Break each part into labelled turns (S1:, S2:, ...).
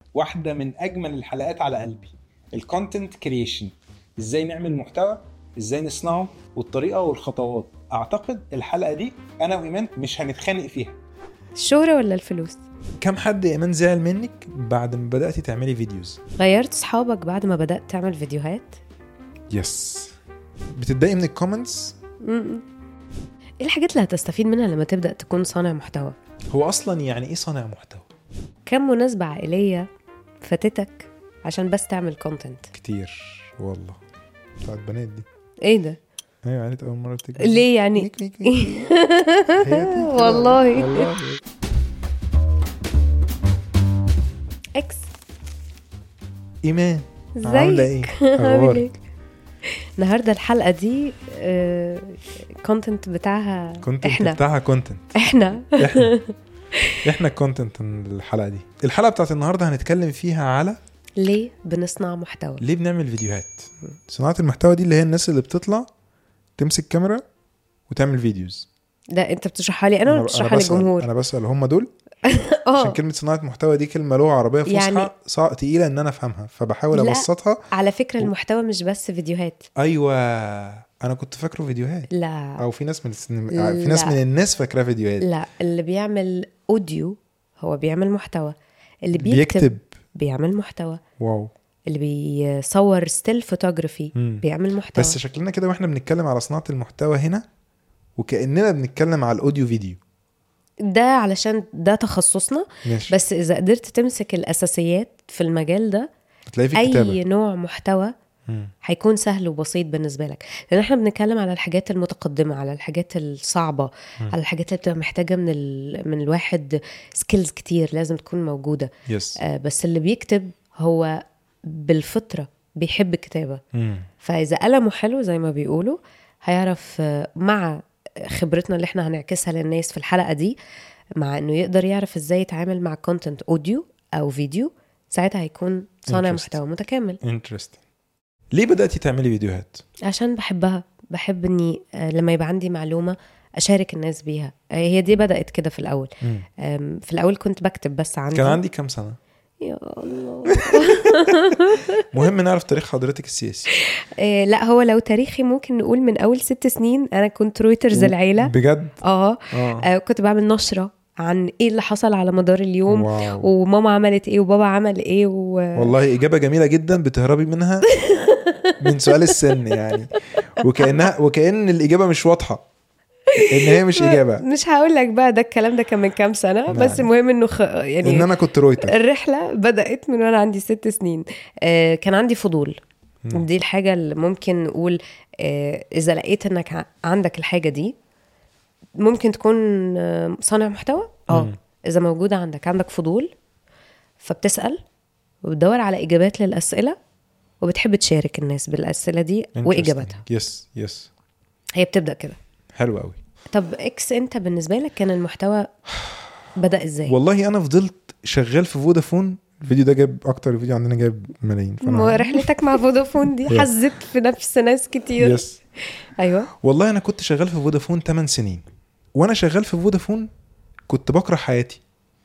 S1: واحده من اجمل الحلقات على قلبي الكونتنت كرييشن ازاي نعمل محتوى ازاي نصنعه والطريقه والخطوات اعتقد الحلقه دي انا وايمان مش هنتخانق فيها
S2: الشهرة ولا الفلوس؟
S3: كم حد يا ايمان زعل منك بعد ما بداتي تعملي فيديوز
S2: غيرت صحابك بعد ما بدأت تعمل فيديوهات؟
S3: يس بتتضايقي من الكومنتس
S2: م-م. ايه الحاجات اللي هتستفيد منها لما تبدأ تكون صانع محتوى؟
S3: هو اصلا يعني ايه صانع محتوى
S2: كم مناسبة عائلية فاتتك عشان بس تعمل كونتنت؟
S3: كتير والله بتاعت بنات دي
S2: ايه ده؟
S3: ايوه عيلة اول مره بتكبر
S2: ليه يعني؟
S3: ميك ميك ميك. هي دي كده.
S2: والله.
S3: والله
S2: اكس
S3: ايمان عامله ايه
S2: عامل ايه؟
S3: اخبارك
S2: النهارده الحلقة دي كونتنت بتاعها
S3: كونتنت
S2: احنا
S3: بتاعها كونتنت
S2: احنا
S3: احنا احنا الكونتنت الحلقه دي الحلقه بتاعت النهارده هنتكلم فيها على
S2: ليه بنصنع محتوى؟
S3: ليه بنعمل فيديوهات صناعه المحتوى دي اللي هي الناس اللي بتطلع تمسك كاميرا وتعمل فيديوز
S2: ده انت بتشرحها لي انا ولا بتشرحها
S3: بسأل
S2: للجمهور؟
S3: انا بسال هم دول عشان
S2: اه
S3: كلمه صناعه محتوى دي كلمه لغه عربيه فصحى
S2: يعني-
S3: يعني صع... تقيله ان انا افهمها فبحاول
S2: لا.
S3: ابسطها
S2: على فكرة المحتوى مش بس فيديوهات
S3: ايوه انا كنت فاكره فيديوهات
S2: لا
S3: او في ناس من السن... في ناس
S2: لا.
S3: من الناس فاكراه فيديوهات
S2: لا اللي بيعمل اوديو هو بيعمل محتوى اللي بيكتب,
S3: بيكتب
S2: بيعمل محتوى
S3: واو
S2: اللي بيصور ستيل فوتوغرافي
S3: مم.
S2: بيعمل محتوى
S3: بس شكلنا كده واحنا بنتكلم على صناعه المحتوى هنا وكاننا بنتكلم على الاوديو فيديو
S2: ده علشان ده تخصصنا
S3: ماشي
S2: بس اذا قدرت تمسك الاساسيات في المجال ده
S3: هتلاقي في
S2: اي
S3: الكتابه
S2: نوع محتوى
S3: مم.
S2: هيكون سهل وبسيط بالنسبه لك لان احنا بنتكلم على الحاجات المتقدمه على الحاجات الصعبه
S3: مم.
S2: على الحاجات اللي بتبقى محتاجه من ال... من الواحد سكيلز كتير لازم تكون موجوده
S3: يس
S2: آه، بس اللي بيكتب هو بالفطره بيحب الكتابه
S3: مم.
S2: فاذا قلمه حلو زي ما بيقولوا هيعرف آه، مع خبرتنا اللي احنا هنعكسها للناس في الحلقه دي مع انه يقدر يعرف ازاي يتعامل مع كونتنت اوديو او فيديو ساعتها هيكون صانع
S3: Interesting.
S2: محتوى متكامل
S3: انترستنج ليه بداتي تعملي فيديوهات
S2: عشان بحبها بحب اني آه، لما يبقى عندي معلومه اشارك الناس بيها آه، هي دي بدات كده في الاول
S3: مم.
S2: آم، في الاول كنت بكتب بس عندي
S3: كان عندي كام سنه
S2: يا الله
S3: مهم نعرف تاريخ حضرتك السياسي
S2: آه، لا هو لو تاريخي ممكن نقول من اول ست سنين انا كنت رويترز العيله
S3: بجد
S2: اه
S3: اه
S2: آه، كنت بعمل نشره عن ايه اللي حصل على مدار اليوم
S3: واو.
S2: وماما عملت ايه وبابا عمل ايه و...
S3: والله اجابه جميله جدا بتهربي منها من سؤال السن يعني وكانها وكان الاجابه مش واضحه ان هي مش اجابه
S2: مش هقول لك بقى ده الكلام ده كان من كام سنه
S3: نعم.
S2: بس المهم انه خ... يعني
S3: ان انا كنت رويتر
S2: الرحله بدات من وانا عندي ست سنين آه كان عندي فضول
S3: مم.
S2: دي الحاجه اللي ممكن نقول آه اذا لقيت انك ع- عندك الحاجه دي ممكن تكون آه، صانع محتوى اه
S3: مم.
S2: اذا موجوده عندك عندك فضول فبتسال وبتدور على اجابات للاسئله وبتحب تشارك الناس بالاسئله دي واجاباتها
S3: يس يس
S2: هي بتبدا كده
S3: حلو قوي
S2: طب اكس انت بالنسبه لك كان المحتوى بدا ازاي
S3: والله انا فضلت شغال في فودافون الفيديو ده جاب اكتر فيديو عندنا جاب ملايين
S2: ما رحلتك مع فودافون دي
S3: Yeah.
S2: حزت في نفس ناس كتير
S3: يس
S2: ايوه
S3: والله انا كنت شغال في فودافون 8 سنين وانا شغال في فودافون كنت بكره حياتي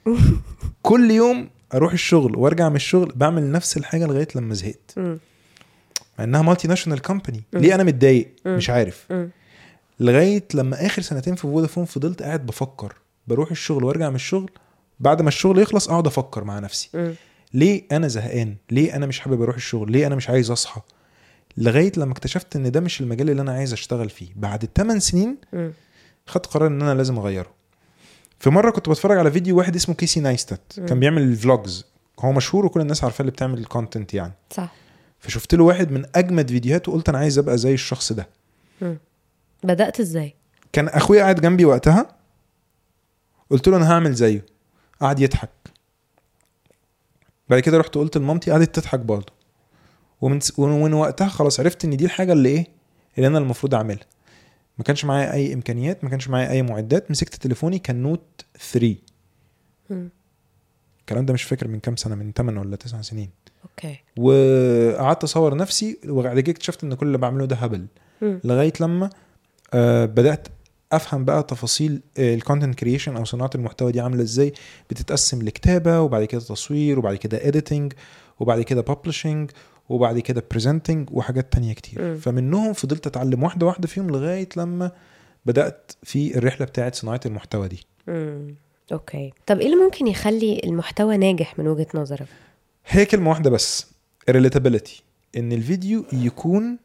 S3: كل يوم اروح الشغل وارجع من الشغل بعمل نفس الحاجه لغايه لما زهقت
S2: مم.
S3: مع انها مالتي ناشونال كومباني
S2: مم.
S3: ليه انا متضايق
S2: مم.
S3: مش عارف
S2: مم.
S3: لغايه لما اخر سنتين في فودافون فضلت قاعد بفكر بروح الشغل وارجع من الشغل بعد ما الشغل يخلص اقعد افكر مع نفسي
S2: مم.
S3: ليه انا زهقان ليه انا مش حابب اروح الشغل ليه انا مش عايز اصحى لغايه لما اكتشفت ان ده مش المجال اللي انا عايز اشتغل فيه بعد الثمان سنين
S2: مم.
S3: خدت قرار ان انا لازم اغيره في مره كنت بتفرج على فيديو واحد اسمه كيسي نايستات
S2: مم.
S3: كان بيعمل فلوجز هو مشهور وكل الناس عارفاه اللي بتعمل الكونتنت يعني
S2: صح
S3: فشفت له واحد من اجمد فيديوهاته وقلت انا عايز ابقى زي الشخص ده
S2: مم. بدات ازاي
S3: كان اخويا قاعد جنبي وقتها قلت له انا هعمل زيه قعد يضحك بعد كده رحت قلت لمامتي قعدت تضحك برضه ومن ومن وقتها خلاص عرفت ان دي الحاجه اللي ايه اللي انا المفروض اعملها ما كانش معايا اي امكانيات ما كانش معايا اي معدات مسكت تليفوني كان نوت 3
S2: مم.
S3: الكلام ده مش فاكر من كام سنه من 8 ولا 9 سنين
S2: اوكي
S3: وقعدت اصور نفسي وبعد كده اكتشفت ان كل اللي بعمله ده هبل
S2: مم.
S3: لغايه لما آه بدات افهم بقى تفاصيل الكونتنت كريشن او صناعه المحتوى دي عامله ازاي بتتقسم لكتابه وبعد كده تصوير وبعد كده اديتنج وبعد كده ببلشنج وبعد كده بريزنتنج وحاجات تانية كتير
S2: مم.
S3: فمنهم فضلت اتعلم واحده واحده فيهم لغايه لما بدات في الرحله بتاعه صناعه المحتوى دي
S2: مم. اوكي طب ايه اللي ممكن يخلي المحتوى ناجح من وجهة نظرك
S3: هي كلمه واحده بس الريليتابيلتي ان الفيديو يكون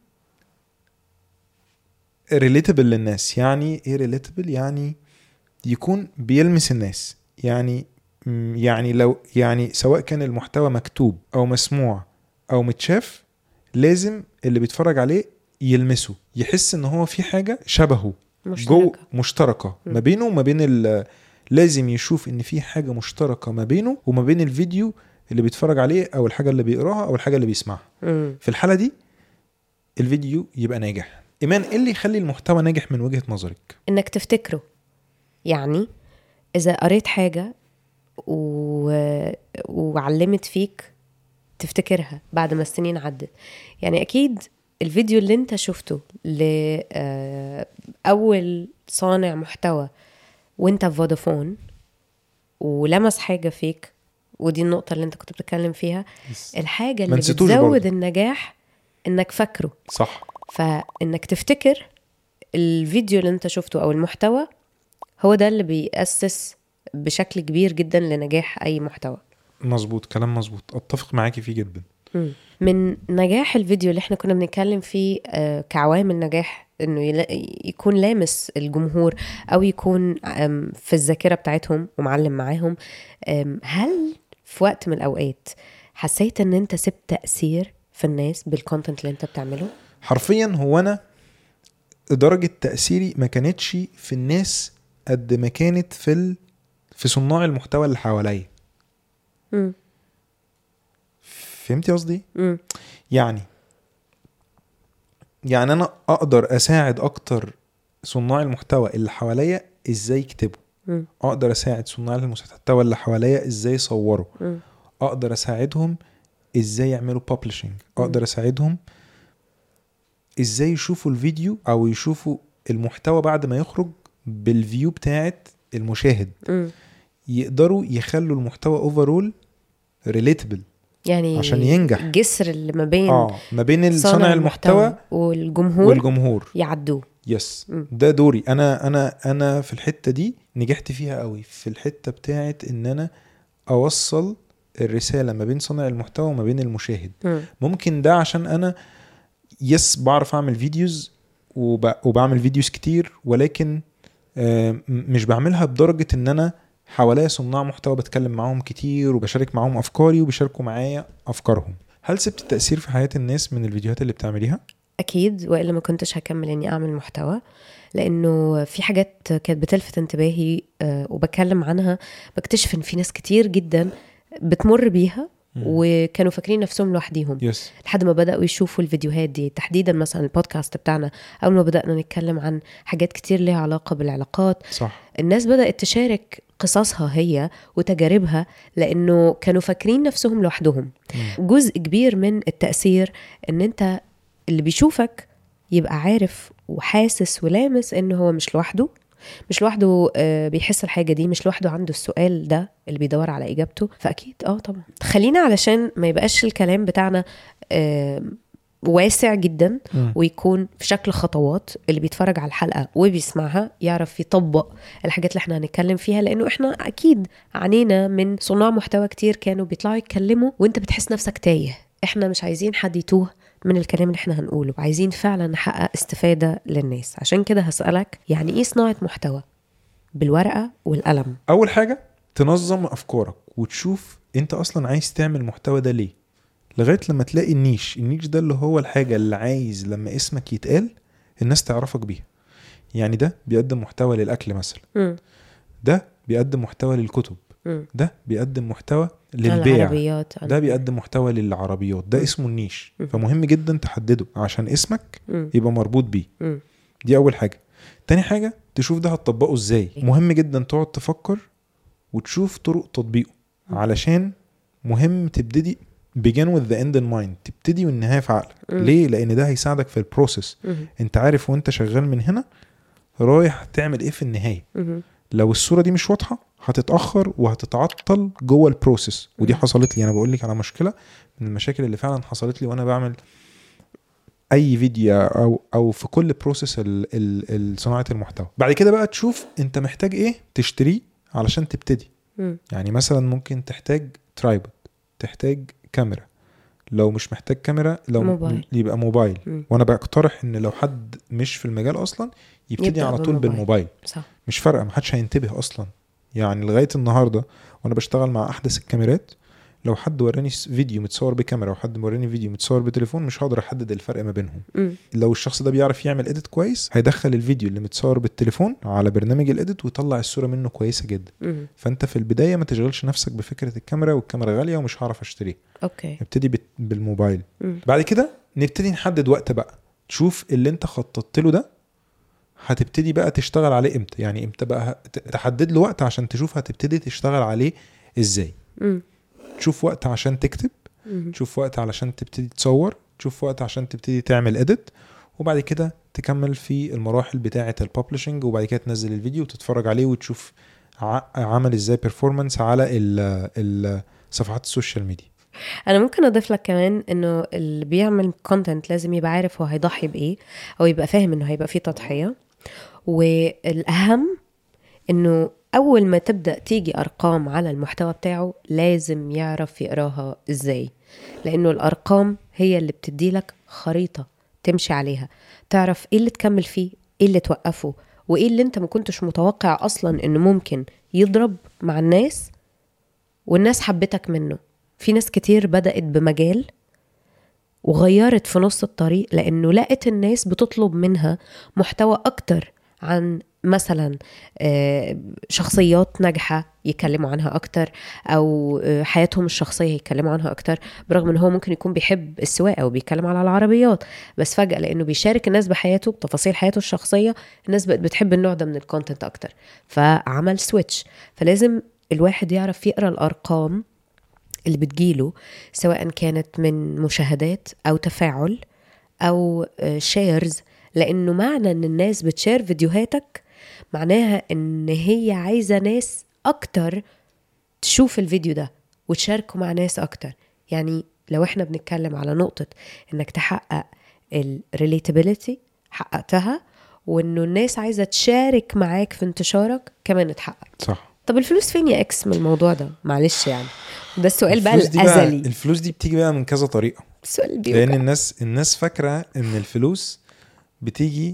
S3: ريليتابل للناس يعني ايه ريليتابل يعني يكون بيلمس الناس يعني م- يعني لو يعني سواء كان المحتوى مكتوب او مسموع او متشاف لازم اللي بيتفرج عليه يلمسه يحس ان هو في حاجه شبهه جو
S2: مشتركة
S3: مشتركه
S2: م.
S3: ما بينه وما بين ال- لازم يشوف ان في حاجه مشتركه ما بينه وما بين الفيديو اللي بيتفرج عليه او الحاجه اللي بيقراها او الحاجه اللي بيسمعها
S2: مم.
S3: في الحاله دي الفيديو يبقى ناجح ايمان ايه اللي يخلي المحتوى ناجح من وجهه نظرك
S2: انك تفتكره يعني اذا قريت حاجة و... وعلمت فيك تفتكرها بعد ما السنين عدت يعني اكيد الفيديو اللي انت شفته لأول صانع محتوى وانت في فودافون ولمس حاجة فيك ودي النقطة اللي انت كنت بتتكلم فيها الحاجة اللي
S3: نسيتوش
S2: بتزود
S3: برضه.
S2: النجاح انك فاكره
S3: صح
S2: فانك تفتكر الفيديو اللي انت شفته او المحتوى هو ده اللي بيأسس بشكل كبير جدا لنجاح اي محتوى
S3: مظبوط كلام مظبوط اتفق معاكي فيه جدا
S2: مم. من نجاح الفيديو اللي احنا كنا بنتكلم فيه آه، كعوامل نجاح انه يلا- يكون لامس الجمهور او يكون آم، في الذاكره بتاعتهم ومعلم معاهم آم، هل في وقت من الاوقات حسيت ان انت سبت تاثير في الناس بالكونتنت اللي انت بتعمله
S3: حرفيا هو انا درجه تاثيري ما كانتش في الناس قد ما كانت في ال... في صناع المحتوى اللي حواليا
S2: مم.
S3: فهمتي قصدي
S2: مم.
S3: يعني يعني انا اقدر اساعد اكتر صناع المحتوى اللي حواليا ازاي يكتبوا
S2: مم.
S3: اقدر اساعد صناع المحتوى اللي حواليا ازاي يصوروا
S2: مم.
S3: اقدر اساعدهم ازاي يعملوا ببلشنج اقدر اساعدهم ازاي يشوفوا الفيديو او يشوفوا المحتوى بعد ما يخرج بالفيو بتاعت المشاهد
S2: مم.
S3: يقدروا يخلوا المحتوى اوفرول ريليتبل
S2: يعني
S3: عشان ينجح.
S2: الجسر اللي ما بين
S3: اه ما بين
S2: صانع
S3: صانع المحتوى
S2: والجمهور
S3: والجمهور
S2: يعدوه
S3: يس
S2: مم.
S3: ده دوري انا انا انا في الحته دي نجحت فيها قوي في الحته بتاعت ان انا اوصل الرساله ما بين صانع المحتوى وما بين المشاهد
S2: مم.
S3: ممكن ده عشان انا يس بعرف اعمل فيديوز وب... وبعمل فيديوز كتير ولكن آه، م- مش بعملها بدرجه ان انا حواليا صناع محتوى بتكلم معاهم كتير وبشارك معاهم افكاري وبيشاركوا معايا افكارهم هل سبت تاثير في حياه الناس من الفيديوهات اللي بتعمليها
S2: اكيد والا ما كنتش هكمل اني اعمل محتوى لانه في حاجات كانت بتلفت انتباهي آه، وبتكلم عنها بكتشف ان في ناس كتير جدا بتمر بيها وكانوا فاكرين نفسهم لوحديهم
S3: يس
S2: لحد ما بداوا يشوفوا الفيديوهات دي تحديدا مثلا البودكاست بتاعنا اول ما بدانا نتكلم عن حاجات كتير ليها علاقه بالعلاقات
S3: صح
S2: الناس بدات تشارك قصصها هي وتجاربها لانه كانوا فاكرين نفسهم لوحدهم جزء كبير من التاثير ان انت اللي بيشوفك يبقى عارف وحاسس ولامس ان هو مش لوحده مش لوحده آه، بيحس الحاجه دي مش لوحده عنده السؤال ده اللي بيدور على اجابته فاكيد اه طبعا خلينا علشان ما يبقاش الكلام بتاعنا آه، واسع جدا
S3: مم.
S2: ويكون في شكل خطوات اللي بيتفرج على الحلقه وبيسمعها يعرف يطبق الحاجات اللي احنا هنتكلم فيها لانه احنا اكيد عانينا من صناع محتوى كتير كانوا بيطلعوا يتكلموا وانت بتحس نفسك تايه احنا مش عايزين حد يتوه من الكلام اللي احنا هنقوله عايزين فعلا نحقق استفاده للناس عشان كده هسالك يعني ايه صناعه محتوى بالورقه والقلم
S3: اول حاجه تنظم افكارك وتشوف انت اصلا عايز تعمل محتوى ده ليه لغايه لما تلاقي النيش النيش ده اللي هو الحاجه اللي عايز لما اسمك يتقال الناس تعرفك بيها يعني ده بيقدم محتوى للاكل مثلا
S2: مم.
S3: ده بيقدم محتوى للكتب
S2: مم.
S3: ده بيقدم محتوى للبيع
S2: العربيات
S3: ده بيقدم محتوى للعربيات ده
S2: مم.
S3: اسمه النيش
S2: مم.
S3: فمهم جدا تحدده عشان اسمك
S2: مم.
S3: يبقى مربوط بيه
S2: مم.
S3: دي اول حاجه تاني حاجه تشوف ده هتطبقه ازاي مهم جدا تقعد تفكر وتشوف طرق تطبيقه
S2: مم.
S3: علشان مهم تبتدي begin with the end in mind تبتدي والنهايه في عقلك
S2: مم.
S3: ليه لان ده هيساعدك في البروسيس
S2: مم.
S3: انت عارف وانت شغال من هنا رايح تعمل ايه في النهايه
S2: مهم.
S3: لو الصوره دي مش واضحه هتتاخر وهتتعطل جوه البروسيس ودي
S2: مم.
S3: حصلت لي انا بقول لك على مشكله من المشاكل اللي فعلا حصلت لي وانا بعمل اي فيديو او او في كل بروسيس ال- ال- صناعه المحتوى بعد كده بقى تشوف انت محتاج ايه تشتريه علشان تبتدي
S2: مم.
S3: يعني مثلا ممكن تحتاج ترايبود تحتاج كاميرا لو مش محتاج كاميرا لو
S2: موبايل.
S3: يبقى موبايل
S2: مم.
S3: وانا بقترح ان لو حد مش في المجال اصلا يبتدي
S2: يبدأ
S3: على طول
S2: بالموبايل.
S3: بالموبايل
S2: صح
S3: مش فارقه محدش هينتبه اصلا يعني لغايه النهارده وانا بشتغل مع احدث الكاميرات لو حد وراني س- فيديو متصور بكاميرا وحد وراني فيديو متصور بتليفون مش هقدر احدد الفرق ما بينهم
S2: مم.
S3: لو الشخص ده بيعرف يعمل اديت كويس هيدخل الفيديو اللي متصور بالتليفون على برنامج الاديت ويطلع الصوره منه كويسه جدا
S2: مم.
S3: فانت في البدايه ما تشغلش نفسك بفكره الكاميرا والكاميرا غاليه ومش هعرف اشتريها
S2: اوكي
S3: ابتدي بت- بالموبايل
S2: مم.
S3: بعد كده نبتدي نحدد وقت بقى تشوف اللي انت خططت له ده هتبتدي بقى تشتغل عليه امتى يعني امتى بقى ه- ت- تحدد له وقت عشان تشوف هتبتدي تشتغل عليه ازاي
S2: مم.
S3: تشوف وقت عشان تكتب
S2: مم.
S3: تشوف وقت علشان تبتدي تصور تشوف وقت عشان تبتدي تعمل اديت وبعد كده تكمل في المراحل بتاعه الببلشنج وبعد كده تنزل الفيديو وتتفرج عليه وتشوف ع- عمل ازاي بيرفورمانس على ال- ال- صفحات السوشيال ميديا
S2: انا ممكن اضيف لك كمان انه اللي بيعمل كونتنت لازم يبقى عارف هو هيضحي بايه او يبقى فاهم انه هيبقى فيه تضحيه والاهم انه اول ما تبدا تيجي ارقام على المحتوى بتاعه لازم يعرف يقراها ازاي لانه الارقام هي اللي بتدي لك خريطه تمشي عليها تعرف ايه اللي تكمل فيه ايه اللي توقفه وايه اللي انت ما كنتش متوقع اصلا انه ممكن يضرب مع الناس والناس حبتك منه في ناس كتير بدأت بمجال وغيرت في نص الطريق لأنه لقت الناس بتطلب منها محتوى أكتر عن مثلا آه، شخصيات ناجحة يتكلموا عنها أكتر أو آه، حياتهم الشخصية يتكلموا عنها أكتر برغم إن هو ممكن يكون بيحب السواقة وبيتكلم على العربيات بس فجأة لأنه بيشارك الناس بحياته بتفاصيل حياته الشخصية الناس بقت بتحب النوع ده من الكونتنت أكتر فعمل سويتش فلازم الواحد يعرف يقرأ الأرقام اللي بتجيله سواء كانت من مشاهدات او تفاعل او شيرز لانه معنى ان الناس بتشير فيديوهاتك معناها ان هي عايزه ناس اكتر تشوف الفيديو ده وتشاركه مع ناس اكتر يعني لو احنا بنتكلم على نقطه انك تحقق الريليتابيليتي حققتها وانه الناس عايزه تشارك معاك في انتشارك كمان اتحقق
S3: صح
S2: طب الفلوس فين يا اكس من الموضوع ده معلش يعني ده السؤال بقى
S3: الفلوس دي
S2: الازلي
S3: الفلوس دي بتيجي بقى من كذا طريقه
S2: السؤال اللي
S3: لان
S2: بيوجع
S3: الناس الناس فاكره ان الفلوس بتيجي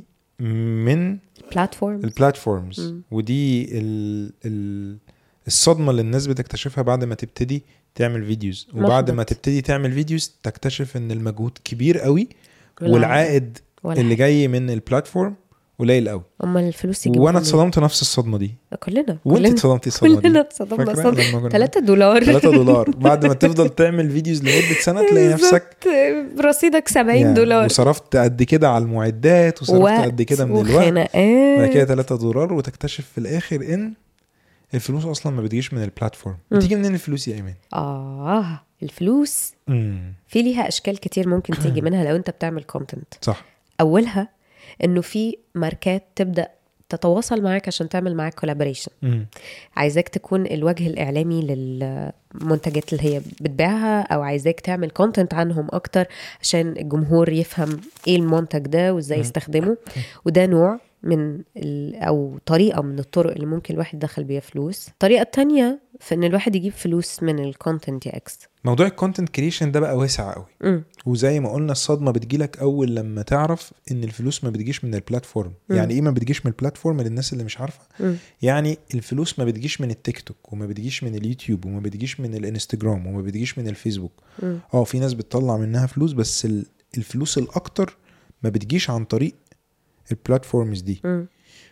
S3: من
S2: بلاتفورم
S3: البلاتفورمز
S2: مم.
S3: ودي ال ال الصدمه اللي الناس بتكتشفها بعد ما تبتدي تعمل فيديوز وبعد ما
S2: محبط.
S3: تبتدي تعمل فيديوز تكتشف ان المجهود كبير قوي
S2: والعائد
S3: والعائد
S2: ولا
S3: اللي
S2: حاجة.
S3: جاي من البلاتفورم قليل قوي
S2: امال الفلوس يجيبوا
S3: وانا
S2: منين؟
S3: اتصدمت نفس الصدمه دي
S2: كلنا
S3: وانت
S2: كلنا
S3: اتصدمتي الصدمه
S2: كلنا
S3: دي
S2: اتصدمنا
S3: فاكرة
S2: صدمة
S3: لما كنا
S2: 3 دولار
S3: 3 دولار بعد ما تفضل تعمل فيديوز لمده سنه تلاقي نفسك
S2: بالظبط. رصيدك 70
S3: يعني
S2: دولار
S3: وصرفت قد كده على المعدات وصرفت قد كده من الوقت بعد
S2: وخناقات
S3: كده 3 دولار وتكتشف في الاخر ان الفلوس اصلا ما بتجيش من البلاتفورم
S2: مم.
S3: بتيجي منين الفلوس يا ايمان
S2: اه الفلوس
S3: امم
S2: في ليها اشكال كتير ممكن تيجي منها لو انت بتعمل كونتنت
S3: صح
S2: اولها انه في ماركات تبدا تتواصل معاك عشان تعمل معاك كولابوريشن
S3: امم
S2: عايزاك تكون الوجه الاعلامي للمنتجات اللي هي بتبيعها او عايزاك تعمل كونتنت عنهم اكتر عشان الجمهور يفهم ايه المنتج ده وازاي
S3: مم.
S2: يستخدمه وده نوع من ال او طريقه من الطرق اللي ممكن الواحد يدخل بيها فلوس الطريقه التانية في ان الواحد يجيب فلوس من الكونتنت يا اكس
S3: موضوع الكونتنت كريشن ده بقى واسع قوي
S2: مم.
S3: وزي ما قلنا الصدمه بتجيلك اول لما تعرف ان الفلوس ما بتجيش من البلاتفورم
S2: مم.
S3: يعني ايه ما بتجيش من البلاتفورم للناس اللي مش عارفه
S2: مم.
S3: يعني الفلوس ما بتجيش من التيك توك وما بتجيش من اليوتيوب وما بتجيش من الانستجرام وما بتجيش من الفيسبوك
S2: مم.
S3: اه في ناس بتطلع منها فلوس بس ال- الفلوس الاكتر ما بتجيش عن طريق البلاتفورمز دي
S2: مم.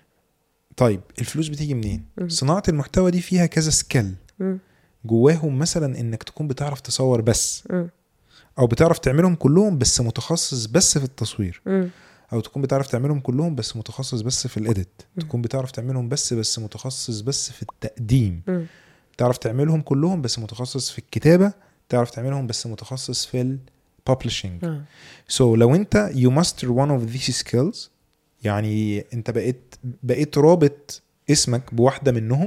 S3: طيب الفلوس بتيجي منين
S2: مم.
S3: صناعه المحتوى دي فيها كذا سكيل
S2: مم.
S3: جواهم مثلا انك تكون بتعرف تصور بس
S2: مم.
S3: او بتعرف تعملهم كلهم بس متخصص بس في التصوير
S2: مم.
S3: او تكون بتعرف تعملهم كلهم بس متخصص بس في الاديت
S2: مم.
S3: تكون بتعرف تعملهم بس بس متخصص بس في التقديم
S2: مم.
S3: تعرف تعملهم كلهم بس متخصص في الكتابه تعرف تعملهم بس متخصص في الببلشنج
S2: آه.
S3: سو so, لو انت you master one of these skills يعني انت بقيت بقيت رابط اسمك بواحده منهم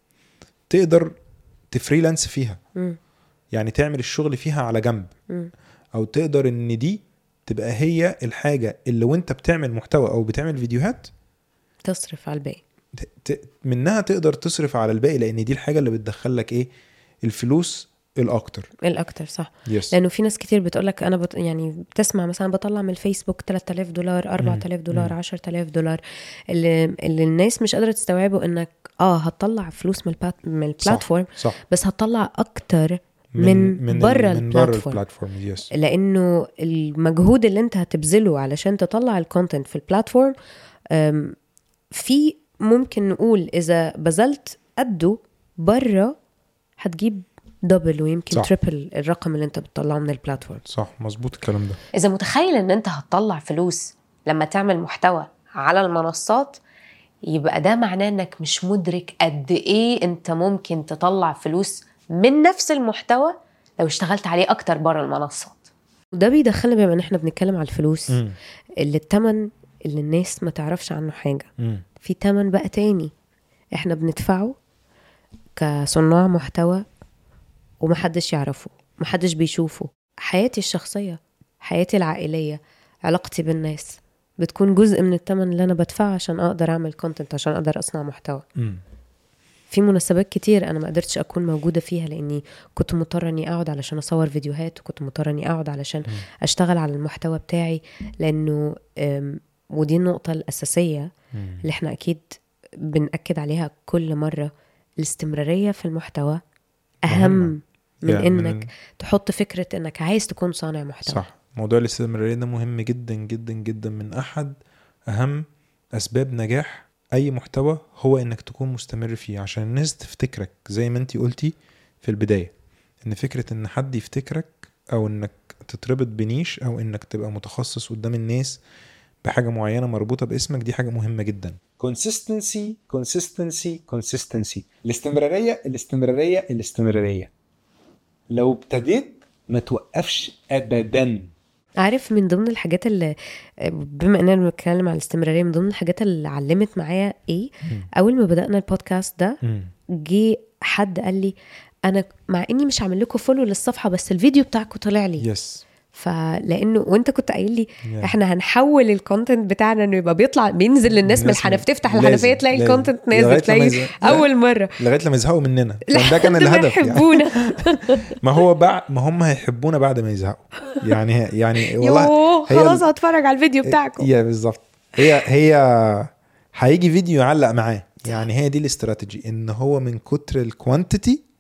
S3: تقدر تفريلانس فيها
S2: مم.
S3: يعني تعمل الشغل فيها على جنب
S2: مم.
S3: او تقدر ان دي تبقى هي الحاجه اللي وانت بتعمل محتوى او بتعمل فيديوهات
S2: تصرف على الباقي
S3: ت- ت- منها تقدر تصرف على الباقي لان دي الحاجه اللي بتدخل لك ايه الفلوس الاكتر
S2: الاكتر صح
S3: يس
S2: لانه في ناس كتير بتقولك انا بط... يعني بتسمع مثلا بطلع من الفيسبوك 3000 دولار 4000 دولار
S3: مم.
S2: 10000 دولار اللي, اللي الناس مش قادره تستوعبه انك اه هتطلع فلوس من البلات... من البلاتفورم
S3: صح من
S2: بس هتطلع اكتر من
S3: من
S2: برا
S3: ال- من بره
S2: البلاتفورم.
S3: البلاتفورم يس
S2: لانه المجهود اللي انت هتبذله علشان تطلع الكونتنت في البلاتفورم أم، في ممكن نقول اذا بذلت قده بره هتجيب دبل ويمكن
S3: صح.
S2: تريبل الرقم اللي انت بتطلعه من البلاتفورم
S3: صح مظبوط الكلام ده
S2: اذا متخيل ان انت هتطلع فلوس لما تعمل محتوى على المنصات يبقى ده معناه انك مش مدرك قد ايه انت ممكن تطلع فلوس من نفس المحتوى لو اشتغلت عليه اكتر بره المنصات وده بيدخلنا بما ان احنا بنتكلم على الفلوس
S3: مم.
S2: اللي التمن اللي الناس ما تعرفش عنه حاجه
S3: مم.
S2: في تمن بقى تاني احنا بندفعه كصناع محتوى ومحدش يعرفه محدش بيشوفه حياتي الشخصية حياتي العائلية علاقتي بالناس بتكون جزء من التمن اللي انا بدفعه عشان اقدر اعمل كونتنت عشان اقدر اصنع محتوى
S3: مم.
S2: في مناسبات كتير انا ما قدرتش اكون موجوده فيها لاني كنت مضطره اني اقعد علشان اصور فيديوهات وكنت مضطره اني اقعد علشان اشتغل على المحتوى بتاعي لانه أم، ودي النقطه الاساسيه
S3: مم.
S2: اللي احنا اكيد بنأكد عليها كل مره الاستمراريه في المحتوى اهم
S3: مهمة.
S2: من
S3: يعني من
S2: انك تحط فكره انك عايز تكون صانع محتوى
S3: صح موضوع الاستمرارية ده مهم جدا جدا جدا من أحد أهم أسباب نجاح أي محتوى هو إنك تكون مستمر فيه عشان الناس تفتكرك زي ما أنتي قلتي في البداية إن فكرة إن حد يفتكرك أو إنك تتربط بنيش أو إنك تبقى متخصص قدام الناس بحاجة معينة مربوطة باسمك دي حاجة مهمة جدا
S1: كونسيستنسي كونسيستنسي كونسيستنسي الاستمراريه الاستمراريه الاستمراريه لو ابتديت ما توقفش ابدا
S2: عارف من ضمن الحاجات اللي بما اننا بنتكلم على الاستمراريه من ضمن الحاجات اللي علمت معايا ايه اول ما بدانا البودكاست ده جه حد قال لي انا مع اني مش عامل لكم فولو للصفحه بس الفيديو بتاعكم طلع لي
S3: يس
S2: فلانه وانت كنت قايل لي
S3: Yeah.
S2: احنا هنحول الكونتنت بتاعنا انه يبقى بيطلع بينزل للناس من
S3: الناس
S2: الحنف تفتح
S3: لازم-
S2: الحنفيه تلاقي
S3: لازم.
S2: الكونتنت
S3: لغاية
S2: نازل
S3: لما
S2: تلاقي
S3: يزهق-
S2: اول مره
S3: لغايه لما يزهقوا مننا كان ده كان
S2: لحد ما
S3: الهدف يعني.
S2: يحبونا
S3: ما هو بعد ما هم هيحبونا بعد ما يزهقوا يعني يعني والله
S2: يوه
S3: هي
S2: خلاص
S3: ال-
S2: هتفرج على الفيديو بتاعكم
S3: يا بالظبط هي هي هيجي فيديو يعلق معاه يعني هي دي الاستراتيجي ان هو من كتر الكوانتيتي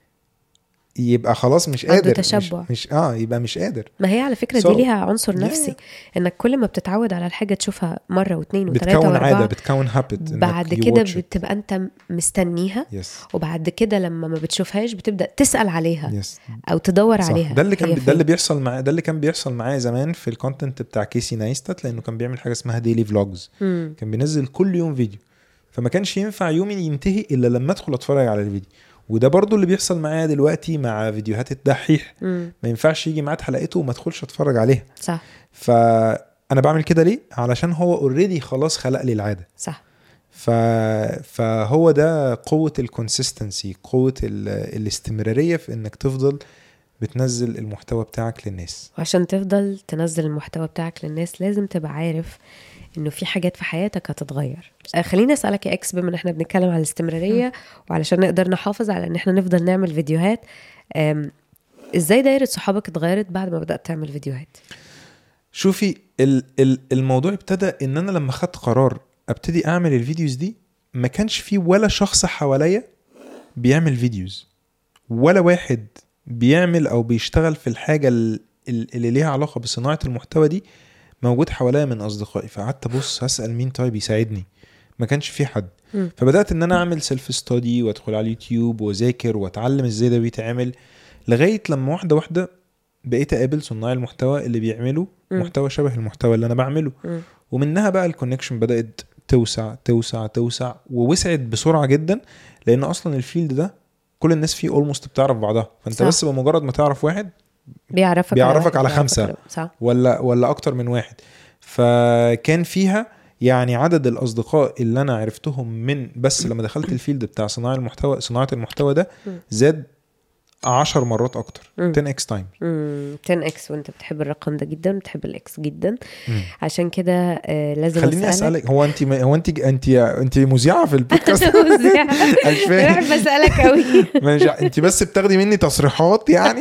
S3: يبقى خلاص مش
S2: عنده
S3: قادر
S2: تشبع.
S3: مش, مش اه يبقى مش قادر
S2: ما هي على فكره
S3: So-
S2: دي ليها عنصر
S3: Yeah.
S2: نفسي انك كل ما بتتعود على الحاجه تشوفها مره واثنين وثلاثه
S3: بتكون عاده
S2: واربعه
S3: بتكون هابت
S2: بعد كده بتبقى انت مستنيها
S3: يس
S2: وبعد كده لما ما بتشوفهاش بتبدا تسال عليها
S3: يس
S2: او تدور
S3: صح.
S2: عليها
S3: ده اللي كان
S2: هي
S3: ده
S2: فين.
S3: اللي بيحصل معاه ده اللي كان بيحصل معايا زمان في الكونتنت بتاع كيسي نايستات لانه كان بيعمل حاجه اسمها ديلي فلوجز
S2: مم.
S3: كان بينزل كل يوم فيديو فما كانش ينفع يومي ينتهي الا لما ادخل اتفرج على الفيديو وده برضو اللي بيحصل معايا دلوقتي مع فيديوهات الدحيح
S2: مم.
S3: ما ينفعش يجي ميعاد حلقته وما ادخلش اتفرج عليها
S2: صح
S3: فانا بعمل كده ليه علشان هو اوريدي خلاص خلق لي العاده
S2: صح
S3: ف... فهو ده قوه الكونسيستنسي قوه ال... الاستمراريه في انك تفضل بتنزل المحتوى بتاعك للناس
S2: وعشان تفضل تنزل المحتوى بتاعك للناس لازم تبقى عارف انه في حاجات في حياتك هتتغير آه، خليني اسالك يا اكس بما ان احنا بنتكلم على الاستمراريه وعلشان نقدر نحافظ على ان احنا نفضل نعمل فيديوهات آم، ازاي دايره صحابك اتغيرت بعد ما بدات تعمل فيديوهات
S3: شوفي ال... ال... الموضوع ابتدى ان انا لما خدت قرار ابتدي اعمل الفيديوز دي ما كانش في ولا شخص حواليا بيعمل فيديوز ولا واحد بيعمل او بيشتغل في الحاجه ال- ال- اللي ليها علاقه بصناعه المحتوى دي موجود حواليا من اصدقائي فقعدت ابص هسال مين طيب يساعدني ما كانش في حد
S2: مم.
S3: فبدات ان انا اعمل سيلف ستادي وادخل على اليوتيوب واذاكر واتعلم ازاي ده بيتعمل لغايه لما واحده واحده بقيت اقابل صناع المحتوى اللي بيعملوا
S2: مم.
S3: محتوى شبه المحتوى اللي انا بعمله
S2: مم.
S3: ومنها بقى الكونكشن بدات توسع توسع توسع ووسعت بسرعه جدا لان اصلا الفيلد ده كل الناس فيه اولموست بتعرف بعضها فانت
S2: صح.
S3: بس بمجرد ما تعرف واحد
S2: بيعرفك
S3: بيعرفك
S2: واحد،
S3: على
S2: بيعرفك
S3: خمسة.
S2: على- صح
S3: ولا ولا اكتر من واحد فكان فيها يعني عدد الاصدقاء اللي انا عرفتهم من بس لما دخلت الفيلد بتاع صناعه المحتوى صناعه المحتوى ده
S2: مم.
S3: زاد 10 مرات اكتر
S2: مم.
S3: 10 اكس تايم
S2: مم، 10 اكس وانت بتحب الرقم ده جدا بتحب الاكس جدا عشان كده آه لازم
S3: خليني اسالك هو انت هو انت انت انت مذيعه في البودكاست أنا مش فاهم.
S2: بحب اسالك قوي
S3: ماشي انت بس بتاخدي مني تصريحات يعني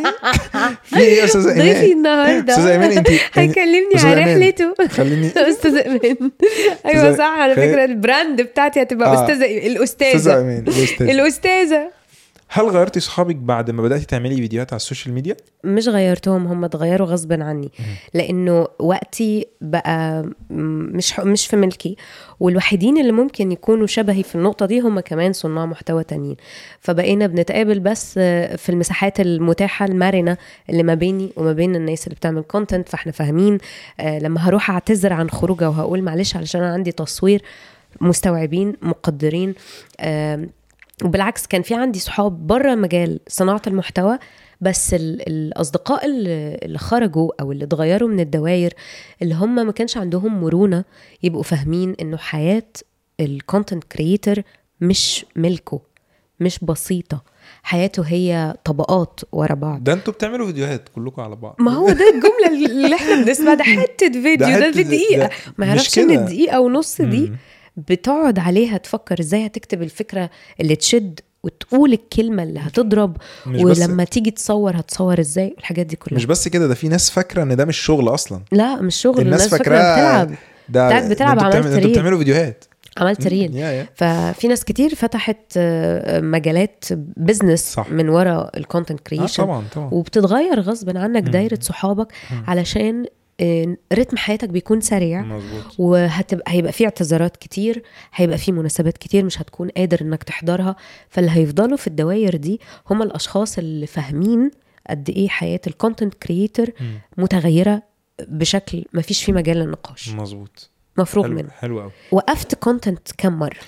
S3: في ايه يا استاذه
S2: ضيفي
S3: ايمان
S2: النهارده
S3: استاذه ايمان انت
S2: هيكلمني
S3: أستاذة
S2: عن
S3: إيمان،
S2: رحلته
S3: خليني
S2: استاذ ايمان ايوه
S3: أستاذة-
S2: صح على
S3: خلي-
S2: فكره البراند بتاعتي هتبقى
S3: آه.
S2: استاذه
S3: استاذه
S2: الاستاذه
S3: ايمان الاستاذ
S2: الاستاذه
S3: هل غيرتي صحابك بعد ما بداتي تعملي فيديوهات على السوشيال ميديا
S2: مش غيرتهم هم اتغيروا غصبا عني لانه وقتي بقى م- مش ح- مش في ملكي والوحيدين اللي ممكن يكونوا شبهي في النقطه دي هم كمان صناع محتوى تانيين فبقينا بنتقابل بس آه، في المساحات المتاحه المرنه اللي ما بيني وما بين الناس اللي بتعمل كونتنت فاحنا فاهمين آه، لما هروح اعتذر عن خروجه وهقول معلش علشان انا عندي تصوير مستوعبين مقدرين آم، وبالعكس كان في عندي صحاب بره مجال صناعه المحتوى بس ال- الاصدقاء اللي اللي خرجوا او اللي اتغيروا من الدوائر اللي هم ما كانش عندهم مرونه يبقوا فاهمين انه حياه الكونتنت كريتور مش ملكه مش بسيطه حياته هي طبقات ورا بعض
S3: ده انتوا بتعملوا فيديوهات كلكم على بعض
S2: ما هو ده الجمله اللي احنا بنسمعها ده حته فيديو ده,
S3: حتة-
S2: ده دقيقه
S3: ده
S2: ما
S3: مش
S2: يعرفش ان
S3: كده.
S2: الدقيقه ونص دي
S3: مم.
S2: بتقعد عليها تفكر ازاي هتكتب الفكره اللي تشد وتقول الكلمه اللي هتضرب
S3: مش بس-
S2: ولما تيجي تصور هتصور ازاي الحاجات دي كلها
S3: مش بس كده ده في ناس فاكره ان ده مش شغل اصلا
S2: لا مش شغل
S3: الناس
S2: الناس فاكره
S3: فاكراه
S2: بتلعب
S3: ده
S2: بتاعت بتلعب
S3: ده انتوا
S2: عملت
S3: بتعمل- انتوا
S2: ريل.
S3: بتعملوا فيديوهات
S2: عملت ريل
S3: يا يا
S2: ففي ناس كتير فتحت آه، مجالات بزنس
S3: صح.
S2: من ورا الكونتنت
S3: آه
S2: كريشن
S3: طبعا طبعا
S2: وبتتغير غصب عنك
S3: مم.
S2: دايره صحابك
S3: مم.
S2: علشان آه، رتم حياتك بيكون سريع
S3: مظبوط
S2: وهتبقى هيبقى في اعتذارات كتير هيبقى في مناسبات كتير مش هتكون قادر انك تحضرها فاللي هيفضلوا في الدوائر دي هم الاشخاص اللي فاهمين قد ايه حياه الكونتنت كريتور
S3: مم.
S2: متغيره بشكل ما فيش فيه مجال للنقاش
S3: مظبوط
S2: مفروغ
S3: حلو
S2: منه
S3: حلو قوي
S2: وقفت كونتنت كم مره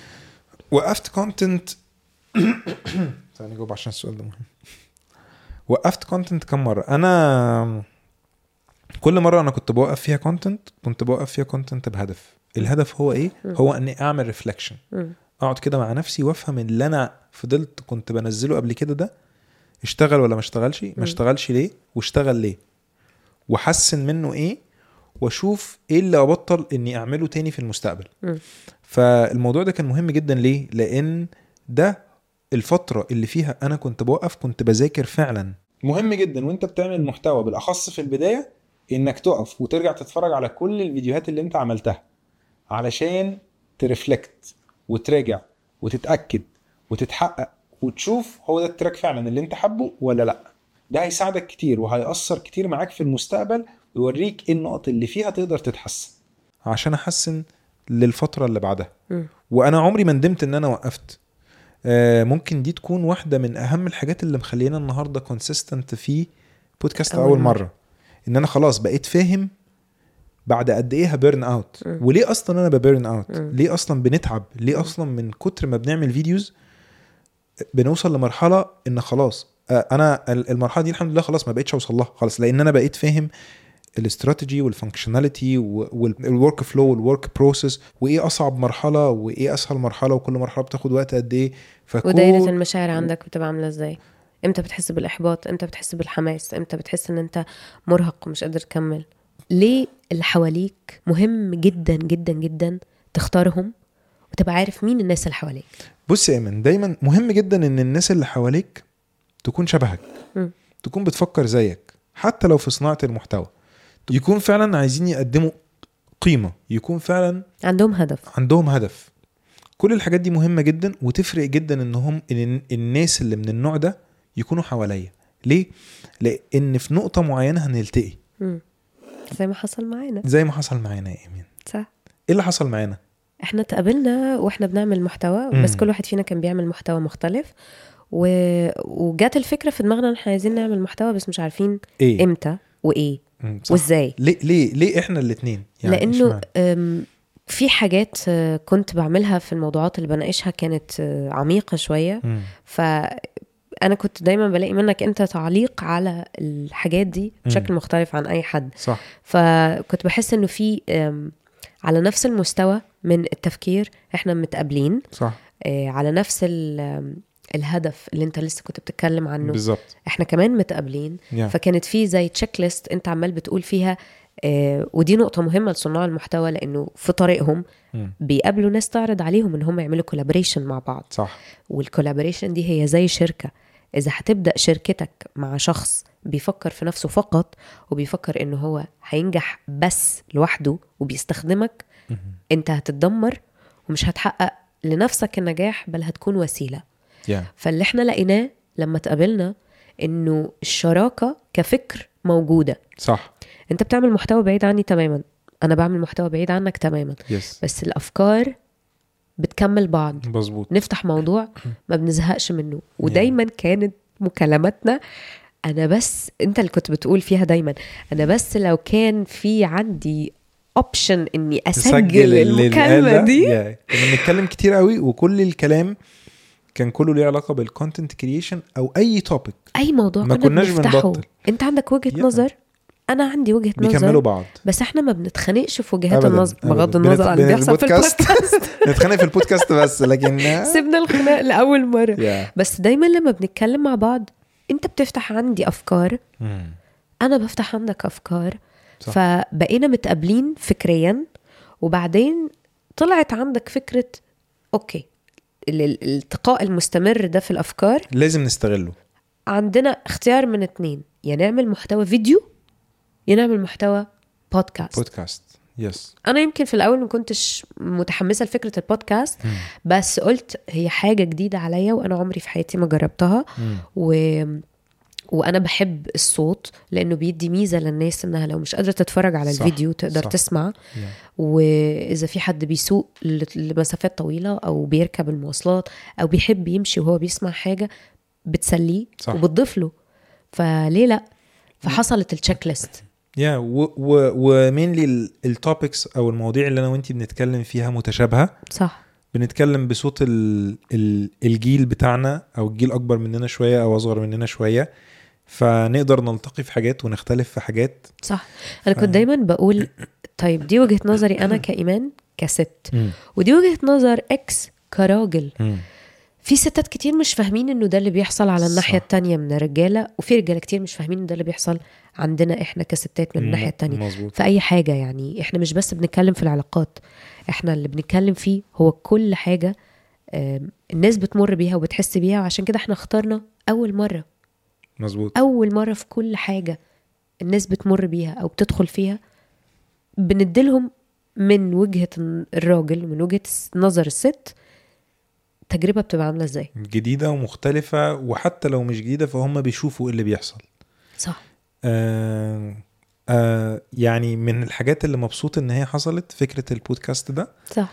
S3: وقفت كونتنت ثاني اجاوب عشان السؤال ده مهم وقفت كونتنت كم مره انا كل مره انا كنت بوقف فيها كونتنت كنت بوقف فيها كونتنت بهدف الهدف هو ايه
S2: مم.
S3: هو اني اعمل ريفلكشن
S2: مم.
S3: اقعد كده مع نفسي وافهم اللي انا فضلت كنت بنزله قبل كده ده اشتغل ولا ما اشتغلش ما
S2: مم.
S3: اشتغلش ليه واشتغل ليه واحسن منه ايه واشوف ايه اللي ابطل اني اعمله تاني في المستقبل
S2: مم.
S3: فالموضوع ده كان مهم جدا ليه لان ده الفتره اللي فيها انا كنت بوقف كنت بذاكر فعلا
S1: مهم جدا وانت بتعمل محتوى بالاخص في البدايه انك تقف وترجع تتفرج على كل الفيديوهات اللي انت عملتها علشان ترفلكت وتراجع وتتاكد وتتحقق وتشوف هو ده التراك فعلا اللي انت حابه ولا لا ده هيساعدك كتير وهيأثر كتير معاك في المستقبل ويوريك ايه النقط اللي فيها تقدر تتحسن
S3: عشان احسن للفتره اللي بعدها
S2: مم.
S3: وانا عمري ما ندمت ان انا وقفت آه، ممكن دي تكون واحده من اهم الحاجات اللي مخلينا النهارده كونسيستنت في بودكاست
S2: أول
S3: اول
S2: مرة.
S3: مره ان انا خلاص بقيت فاهم بعد قد ايه هبيرن اوت
S2: مم.
S3: وليه اصلا انا ببيرن اوت
S2: مم.
S3: ليه اصلا بنتعب ليه اصلا من كتر ما بنعمل فيديوز بنوصل لمرحله ان خلاص آه، انا ال- المرحله دي الحمد لله خلاص ما بقتش اوصل لها خلاص لان انا بقيت فاهم الاستراتيجي والفانكشناليتي والورك فلو والورك بروسيس وايه اصعب مرحله وايه اسهل مرحله وكل مرحله بتاخد وقت قد ايه فكل
S2: ودايره المشاعر عندك بتبقى عامله ازاي امتى بتحس بالاحباط امتى بتحس بالحماس امتى بتحس ان انت مرهق ومش قادر تكمل ليه اللي حواليك مهم جدا جدا جدا تختارهم وتبقى عارف مين الناس اللي حواليك
S3: بص يا ايمن دايما مهم جدا ان الناس اللي حواليك تكون شبهك
S2: مم.
S3: تكون بتفكر زيك حتى لو في صناعه المحتوى يكون فعلا عايزين يقدموا قيمه يكون فعلا
S2: عندهم هدف
S3: عندهم هدف كل الحاجات دي مهمه جدا وتفرق جدا انهم ان الناس اللي من النوع ده يكونوا حواليا ليه لان في نقطه معينه هنلتقي
S2: مم. زي ما حصل معانا
S3: زي ما حصل معانا يا ايمن
S2: صح
S3: ايه اللي حصل معانا
S2: احنا اتقابلنا واحنا بنعمل محتوى
S3: مم.
S2: بس كل واحد فينا كان بيعمل محتوى مختلف و... وجات الفكره في دماغنا ان احنا عايزين نعمل محتوى بس مش عارفين
S3: ايه
S2: امتى وايه
S3: مم، صح.
S2: وازاي
S3: ليه ليه ليه احنا الاثنين يعني
S2: لانه
S3: اشمعنى؟
S2: أم، في حاجات آه، كنت بعملها في الموضوعات اللي بناقشها كانت آه، عميقه شويه
S3: مم.
S2: فانا كنت دايما بلاقي منك انت تعليق على الحاجات دي بشكل مختلف عن اي حد
S3: صح
S2: فكنت بحس انه في أم، على نفس المستوى من التفكير احنا متقابلين
S3: صح
S2: آه، على نفس ال- الهدف اللي انت لسه كنت بتتكلم عنه
S3: بالظبط
S2: احنا كمان متقابلين
S3: Yeah.
S2: فكانت في زي تشيك ليست انت عمال بتقول فيها آه، ودي نقطة مهمة لصناع المحتوى لأنه في طريقهم
S3: مم.
S2: بيقابلوا ناس تعرض عليهم إن هم يعملوا كولابوريشن مع بعض
S3: صح
S2: والكولابوريشن دي هي زي شركة إذا هتبدأ شركتك مع شخص بيفكر في نفسه فقط وبيفكر إنه هو هينجح بس لوحده وبيستخدمك أنت هتتدمر ومش هتحقق لنفسك النجاح بل هتكون وسيلة
S3: يا
S2: فاللي احنا لقيناه لما اتقابلنا انه الشراكه كفكر موجوده
S3: صح
S2: انت بتعمل محتوى بعيد عني تماما انا بعمل محتوى بعيد عنك تماما
S3: يس
S2: بس الافكار بتكمل بعض
S3: مظبوط
S2: نفتح موضوع ما بنزهقش منه ودايما كانت مكالماتنا انا بس انت اللي كنت بتقول فيها دايما انا بس لو كان في عندي اوبشن اني اسجل
S3: اللي
S2: المكالمه
S3: اتقال ده.
S2: دي
S3: يا. كنا بنتكلم كتير قوي وكل الكلام كان كله ليه علاقه بالكونتنت كريشن او اي توبيك
S2: اي موضوع
S3: ما
S2: كنا
S3: كناش
S2: بنفتحه
S3: بنبطل.
S2: انت عندك وجهه
S3: يا.
S2: نظر انا عندي وجهه
S3: بيكملوا
S2: نظر
S3: بعض
S2: بس احنا ما بنتخانقش في وجهات
S3: أبداً،
S2: النظر
S3: أبداً.
S2: بغض النظر
S3: بنت-
S2: عن اللي
S3: بين
S2: بيحصل في
S3: البودكاست.
S2: البودكاست
S3: نتخانق في البودكاست بس لكن
S2: سيبنا الخناق لاول مره
S3: يا.
S2: بس دايما لما بنتكلم مع بعض انت بتفتح عندي افكار
S3: مم.
S2: انا بفتح عندك افكار
S3: صح.
S2: فبقينا متقابلين فكريا وبعدين طلعت عندك فكره اوكي ال- ال- الالتقاء المستمر ده في الافكار
S3: لازم نستغله
S2: عندنا اختيار من اتنين يا نعمل محتوى فيديو يا نعمل محتوى بودكاست
S3: بودكاست يس
S2: انا يمكن في الاول ما كنتش متحمسه لفكره البودكاست بس قلت هي حاجه جديده عليا وانا عمري في حياتي ما جربتها و... وانا بحب الصوت لانه بيدي ميزه للناس انها لو مش قادره تتفرج على
S3: صح،
S2: الفيديو تقدر
S3: صح.
S2: تسمع
S3: يا.
S2: واذا في حد بيسوق ل- لمسافات طويله او بيركب المواصلات او بيحب يمشي وهو بيسمع حاجه بتسليه
S3: صح.
S2: وبتضيف له فليه لا فحصلت التشيك ليست
S3: يا ومينلي التوبكس او المواضيع اللي انا وانتي بنتكلم فيها متشابهه
S2: صح
S3: بنتكلم بصوت ال ال الجيل بتاعنا او الجيل اكبر مننا شويه او اصغر مننا شويه فنقدر نلتقي في حاجات ونختلف في حاجات
S2: صح انا كنت دايما بقول طيب دي وجهه نظري انا كايمان كست ودي وجهه نظر اكس كراجل في ستات كتير مش فاهمين انه ده اللي بيحصل على الناحيه
S3: صح.
S2: التانية من الرجاله وفي رجاله كتير مش فاهمين ان ده اللي بيحصل عندنا احنا كستات من الناحيه التانية
S3: مظبوط
S2: في اي حاجه يعني احنا مش بس بنتكلم في العلاقات احنا اللي بنتكلم فيه هو كل حاجه آم، الناس بتمر بيها وبتحس بيها وعشان كده احنا اخترنا اول مره
S3: مظبوط
S2: اول مره في كل حاجه الناس بتمر بيها او بتدخل فيها بنديلهم من وجهه الراجل ومن وجهه نظر الست تجربه بتبقى عامله ازاي
S3: جديده ومختلفه وحتى لو مش جديده فهم بيشوفوا ايه اللي بيحصل
S2: صح
S3: آه آه يعني من الحاجات اللي مبسوط ان هي حصلت فكره البودكاست ده
S2: صح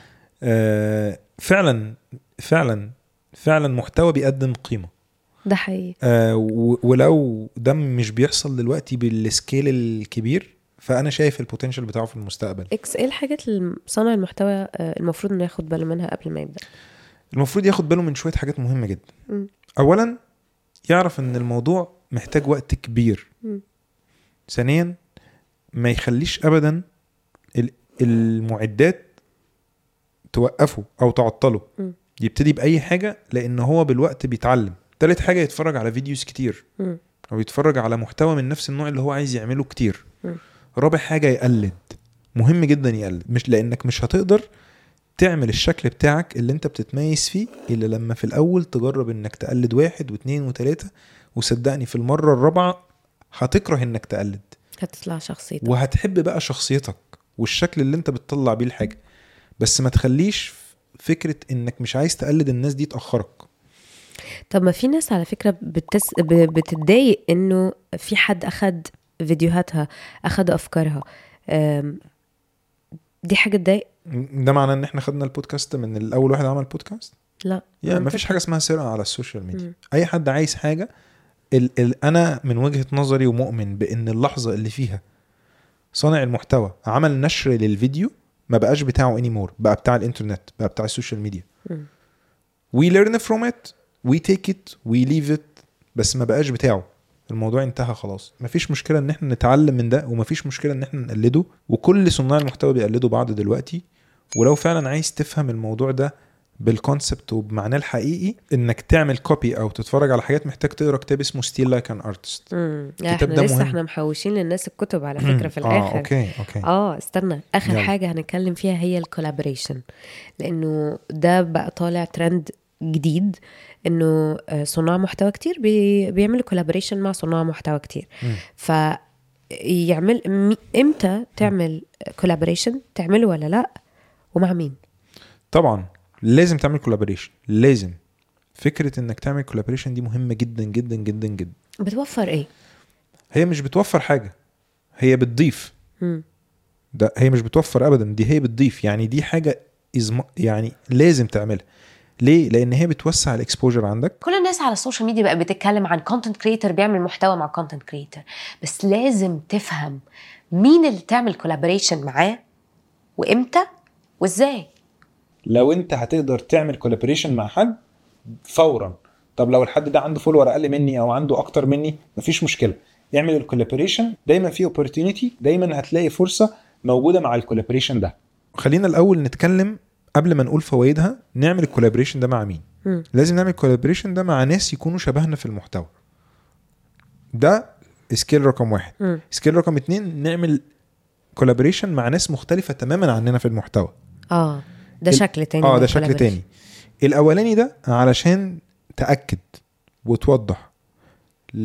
S3: آه فعلا فعلا فعلا محتوى بيقدم قيمه
S2: ده حقيقي
S3: آه و- ولو ده مش بيحصل دلوقتي بالسكيل الكبير فانا شايف البوتنشال بتاعه في المستقبل
S2: اكس ايه الحاجات اللي صانع المحتوى آه، المفروض انه ياخد باله منها قبل ما يبدا
S3: المفروض ياخد باله من شويه حاجات مهمه جدا
S2: مم.
S3: اولا يعرف ان الموضوع محتاج وقت كبير
S2: مم.
S3: ثانيا ما يخليش ابدا ال- المعدات توقفه او تعطله
S2: مم.
S3: يبتدي باي حاجه لان هو بالوقت بيتعلم تالت حاجه يتفرج على فيديوز كتير
S2: مم.
S3: او يتفرج على محتوى من نفس النوع اللي هو عايز يعمله كتير
S2: مم.
S3: رابع حاجه يقلد مهم جدا يقلد مش لانك مش هتقدر تعمل الشكل بتاعك اللي انت بتتميز فيه الا لما في الاول تجرب انك تقلد واحد واثنين وثلاثه وصدقني في المره الرابعه هتكره انك تقلد
S2: هتطلع شخصيتك
S3: وهتحب بقى شخصيتك والشكل اللي انت بتطلع بيه الحاجه بس ما تخليش فكره انك مش عايز تقلد الناس دي تاخرك
S2: طب ما في ناس على فكره بتس... ب- بتتضايق انه في حد اخد فيديوهاتها اخد افكارها أم، دي حاجه تضايق
S3: ده معناه ان احنا خدنا البودكاست من الاول واحد عمل بودكاست
S2: لا
S3: يا ما فيش حاجه اسمها سرقه على السوشيال ميديا اي حد عايز حاجه ال ال انا من وجهه نظري ومؤمن بان اللحظه اللي فيها صانع المحتوى عمل نشر للفيديو ما بقاش بتاعه اني مور بقى بتاع الانترنت بقى بتاع السوشيال ميديا
S2: مم.
S3: وي ليرن فروم ات وي تيك ات وي ليف ات بس ما بقاش بتاعه الموضوع انتهى خلاص مفيش مشكله ان احنا نتعلم من ده ومفيش مشكله ان احنا نقلده وكل صناع المحتوى بيقلدوا بعض دلوقتي ولو فعلا عايز تفهم الموضوع ده بالكونسبت وبمعناه الحقيقي انك تعمل كوبي او تتفرج على حاجات محتاج تقرا كتاب اسمه ستيل لايك ان ارتست
S2: امم لا
S3: الكتاب
S2: احنا
S3: ده
S2: لسه
S3: مهم.
S2: احنا محوشين للناس الكتب على فكره في
S3: اه
S2: الاخر
S3: اوكي اوكي
S2: اه استنى اخر
S3: يلا.
S2: حاجه هنتكلم فيها هي الكولابوريشن لانه ده بقى طالع ترند جديد انه آه، صناع محتوى كتير بي بيعملوا كولابوريشن مع صناع محتوى كتير
S3: مم.
S2: ف يعمل مي- امتى تعمل كولابوريشن تعمله ولا لا ومع مين
S3: طبعا لازم تعمل كولابوريشن لازم فكره انك تعمل كولابوريشن دي مهمه جدا جدا جدا جدا
S2: بتوفر ايه
S3: هي مش بتوفر حاجه هي بتضيف
S2: مم.
S3: ده هي مش بتوفر ابدا دي هي بتضيف يعني دي حاجه إزم... يعني لازم تعملها ليه لان هي بتوسع الاكسبوجر عندك
S4: كل الناس على السوشيال ميديا بقى بتتكلم عن كونتنت كريتور بيعمل محتوى مع كونتنت كريتور بس لازم تفهم مين اللي تعمل كولابوريشن معاه وامتى وازاي
S1: لو انت هتقدر تعمل كولابوريشن مع حد فورا طب لو الحد ده عنده فولور اقل مني او عنده اكتر مني مفيش مشكله اعمل الكولابوريشن دايما في اوبورتيونيتي دايما هتلاقي فرصه موجوده مع الكولابوريشن ده
S3: خلينا الاول نتكلم قبل ما نقول فوائدها نعمل الكولابوريشن ده مع مين
S2: مم.
S3: لازم نعمل الكولابوريشن ده مع ناس يكونوا شبهنا في المحتوى ده سكيل رقم واحد
S2: مم.
S3: سكيل رقم اتنين نعمل كولابوريشن مع ناس مختلفة تماما عننا في المحتوى
S2: اه ده
S3: ال-
S2: شكل تاني
S3: اه
S2: من
S3: ده شكل
S2: الcollaboration.
S3: تاني الاولاني ده علشان تاكد وتوضح ل-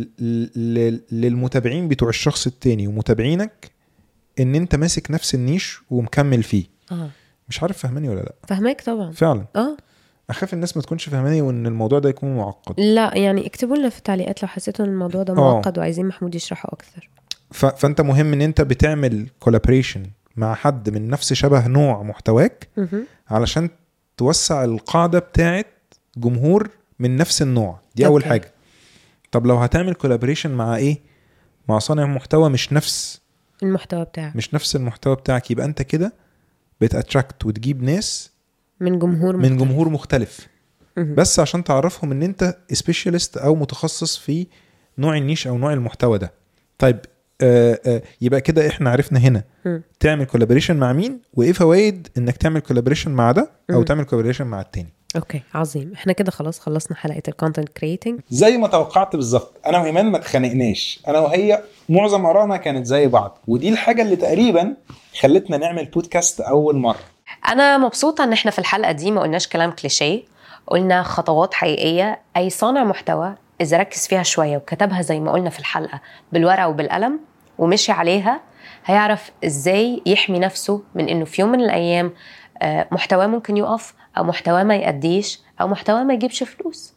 S3: ل- للمتابعين بتوع الشخص التاني ومتابعينك ان انت ماسك نفس النيش ومكمل فيه
S2: اه
S3: مش عارف فهماني ولا لا
S2: فهماك طبعا
S3: فعلا
S2: اه
S3: اخاف الناس ما تكونش فهماني وان الموضوع ده يكون معقد
S2: لا يعني اكتبوا لنا في التعليقات لو حسيتوا ان الموضوع ده
S3: آه.
S2: معقد وعايزين محمود يشرحه اكتر
S3: ف... فانت مهم ان انت بتعمل كولابوريشن مع حد من نفس شبه نوع محتواك
S2: مهم.
S3: علشان توسع القاعده بتاعت جمهور من نفس النوع دي اول
S2: أوكي.
S3: حاجه طب لو هتعمل كولابوريشن مع ايه مع صانع محتوى مش نفس
S2: المحتوى بتاعك
S3: مش نفس المحتوى بتاعك يبقى انت كده بتاتراكت وتجيب ناس
S2: من جمهور
S3: من
S2: مختلف.
S3: جمهور مختلف
S2: مهم.
S3: بس عشان تعرفهم ان انت سبيشالست او متخصص في نوع النيش او نوع المحتوى ده طيب آه آه يبقى كده احنا عرفنا هنا
S2: مم.
S3: تعمل كولابوريشن مع مين وايه فوائد انك تعمل كولابوريشن مع ده او
S2: مم.
S3: تعمل كولابوريشن مع التاني
S2: اوكي عظيم احنا كده خلاص خلصنا حلقه الكونتنت كريتنج
S1: زي ما توقعت بالظبط انا وايمان ما اتخانقناش انا وهي معظم ارائنا كانت زي بعض ودي الحاجه اللي تقريبا خلتنا نعمل بودكاست اول مره
S4: انا مبسوطه ان احنا في الحلقه دي ما قلناش كلام كليشيه قلنا خطوات حقيقيه اي صانع محتوى اذا ركز فيها شويه وكتبها زي ما قلنا في الحلقه بالورقه وبالقلم ومشي عليها هيعرف ازاي يحمي نفسه من انه في يوم من الايام آه، محتواه ممكن يقف او محتواه ما يأديش او محتواه ما يجيبش فلوس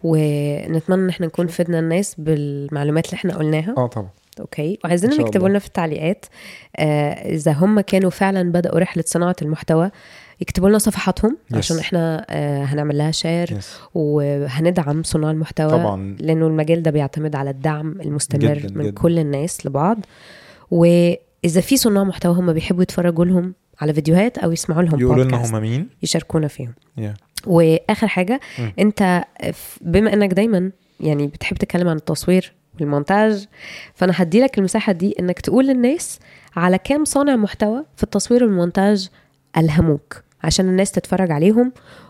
S2: ونتمنى ان احنا نكون فدنا الناس بالمعلومات اللي احنا قلناها
S3: اه طبعا
S2: اوكي وعايزينهم
S3: إن شاء
S2: يكتبوا
S3: الله.
S2: لنا في التعليقات آه اذا هم كانوا فعلا بداوا رحله صناعه المحتوى يكتبوا لنا صفحاتهم
S3: Yes.
S2: عشان احنا آه هنعمل لها شير
S3: Yes.
S2: وهندعم صناع المحتوى
S3: طبعا
S2: لانه المجال ده بيعتمد على الدعم المستمر
S3: جداً،
S2: من
S3: جداً.
S2: كل الناس لبعض واذا في صناع محتوى هم بيحبوا يتفرجوا لهم على فيديوهات او يسمعوا لهم
S3: يقولوا لنا
S2: بودكاست
S3: هم مين
S2: يشاركونا فيهم
S3: yeah.
S2: واخر حاجه
S3: مم.
S2: انت ف- بما انك دايما يعني بتحب تتكلم عن التصوير والمونتاج فانا هدي لك المساحه دي انك تقول للناس على كام صانع محتوى في التصوير والمونتاج الهموك عشان الناس تتفرج عليهم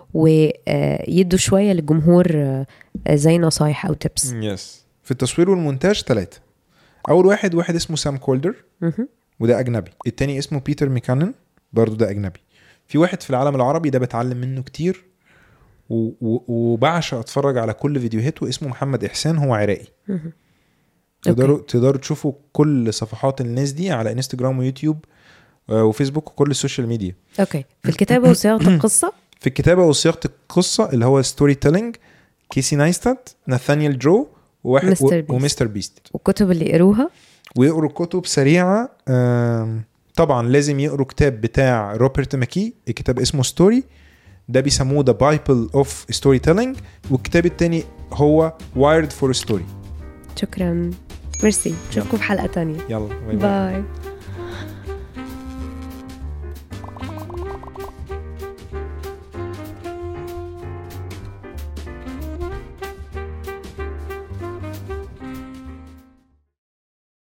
S2: ويدوا شويه للجمهور آه، زي نصايح او تبس
S3: يس في التصوير والمونتاج ثلاثة أول واحد واحد اسمه سام كولدر
S2: مهم.
S3: وده أجنبي التاني اسمه بيتر ميكانن برضو ده أجنبي في واحد في العالم العربي ده بتعلم منه كتير و- و- وبعشق اتفرج على كل فيديوهاته اسمه محمد إحسان هو عراقي
S2: مهم.
S3: تقدروا تقدروا تشوفوا كل صفحات الناس دي على انستجرام ويوتيوب آه، وفيسبوك وكل السوشيال ميديا
S2: اوكي في الكتابه وصياغه القصه
S3: في الكتابة وصياغة القصة اللي هو ستوري تيلينج كيسي نايستات ناثانيال جو وواحد
S2: مستر
S3: و-
S2: بيست.
S3: ومستر بيست
S2: والكتب اللي يقروها
S3: ويقروا كتب سريعة آم، طبعا لازم يقروا كتاب بتاع روبرت ماكي الكتاب اسمه ستوري ده بيسموه ذا بايبل اوف ستوري تيلينج والكتاب التاني هو وايرد فور ستوري
S2: شكرا ميرسي نشوفكم في حلقه تانية
S3: يلا باي باي
S2: باي